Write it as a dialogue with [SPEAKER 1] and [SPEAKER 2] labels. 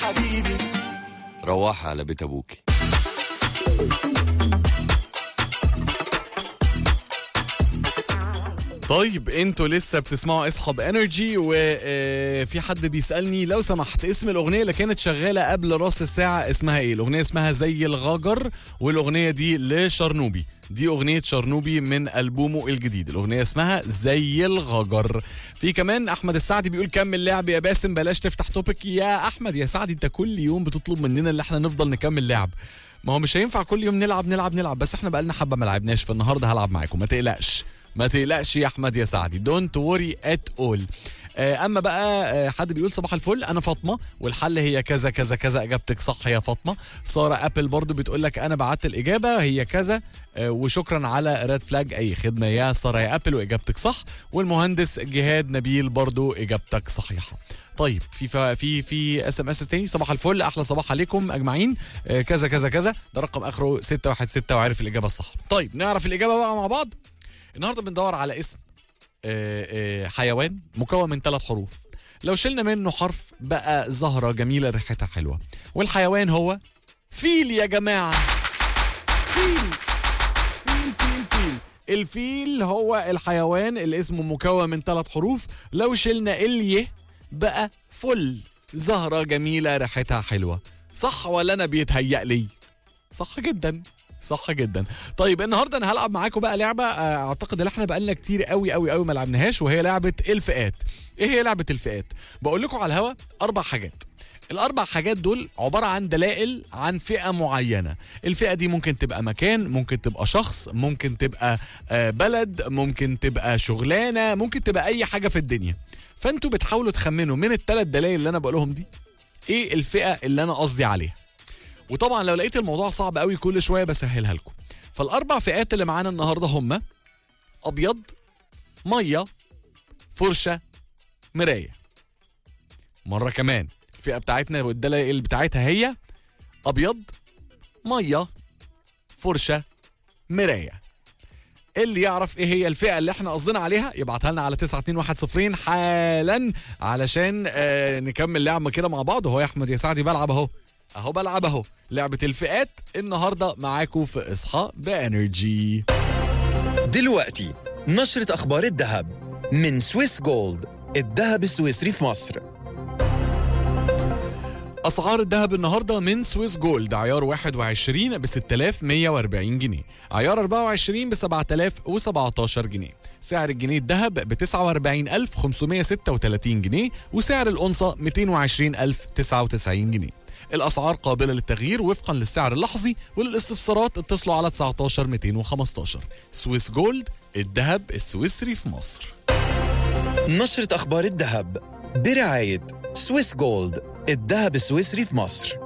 [SPEAKER 1] حبيبي
[SPEAKER 2] روحي على بيت ابوكي
[SPEAKER 3] طيب انتوا لسه بتسمعوا اصحاب انرجي وفي حد بيسالني لو سمحت اسم الاغنيه اللي كانت شغاله قبل راس الساعه اسمها ايه الاغنيه اسمها زي الغجر والاغنيه دي لشرنوبي دي اغنيه شرنوبي من البومه الجديد الاغنيه اسمها زي الغجر في كمان احمد السعدي بيقول كمل لعب يا باسم بلاش تفتح توبك يا احمد يا سعدي انت كل يوم بتطلب مننا اللي احنا نفضل نكمل لعب ما هو مش هينفع كل يوم نلعب نلعب نلعب بس احنا بقالنا حبه ما لعبناش فالنهارده هلعب معاكم ما تقلقش ما تقلقش يا احمد يا سعدي دونت وري ات اول اما بقى آه، حد بيقول صباح الفل انا فاطمه والحل هي كذا كذا كذا اجابتك صح يا فاطمه ساره ابل برضو بتقول لك انا بعت الاجابه هي كذا آه، وشكرا على ريد فلاج اي خدمه يا ساره يا ابل واجابتك صح والمهندس جهاد نبيل برضو اجابتك صحيحه طيب في فا- في في اس ام اس تاني صباح الفل احلى صباح عليكم اجمعين آه، كذا كذا كذا ده رقم اخره 616 وعارف الاجابه الصح طيب نعرف الاجابه بقى مع بعض النهارده بندور على اسم آه، آه، حيوان مكون من ثلاث حروف لو شلنا منه حرف بقى زهرة جميلة ريحتها حلوة والحيوان هو فيل يا جماعة فيل فيل فيل فيل الفيل هو الحيوان اللي اسمه مكون من ثلاث حروف لو شلنا اليه بقى فل زهرة جميلة ريحتها حلوة صح ولا أنا بيتهيأ لي صح جدا صح جدا طيب النهارده انا هلعب معاكم بقى لعبه آه، اعتقد ان احنا بقالنا كتير قوي قوي قوي ما لعبناهاش وهي لعبه الفئات ايه هي لعبه الفئات بقول لكم على الهوا اربع حاجات الاربع حاجات دول عباره عن دلائل عن فئه معينه الفئه دي ممكن تبقى مكان ممكن تبقى شخص ممكن تبقى آه، بلد ممكن تبقى شغلانه ممكن تبقى اي حاجه في الدنيا فانتوا بتحاولوا تخمنوا من الثلاث دلائل اللي انا بقولهم دي ايه الفئه اللي انا قصدي عليها وطبعا لو لقيت الموضوع صعب قوي كل شويه بسهلها لكم فالاربع فئات اللي معانا النهارده هم ابيض ميه فرشه مرايه مره كمان الفئه بتاعتنا والدلائل بتاعتها هي ابيض ميه فرشه مرايه اللي يعرف ايه هي الفئه اللي احنا قصدنا عليها يبعتها لنا على 921 حالا علشان آه نكمل لعبه كده مع بعض وهو يا احمد يا سعدي بلعب اهو اهو بلعب اهو لعبه الفئات النهارده معاكم في اصحى بانرجي
[SPEAKER 4] دلوقتي نشرة أخبار الذهب من سويس جولد الذهب السويسري في مصر
[SPEAKER 3] اسعار الذهب النهارده من سويس جولد عيار 21 ب 6140 جنيه عيار 24 ب 7017 جنيه سعر الجنيه الذهب ب 49536 جنيه وسعر الأنصة 220099 جنيه الأسعار قابلة للتغيير وفقا للسعر اللحظي وللاستفسارات اتصلوا على 19 215 سويس جولد الذهب السويسري في مصر
[SPEAKER 4] نشرة أخبار الذهب برعاية سويس جولد الذهب السويسري في مصر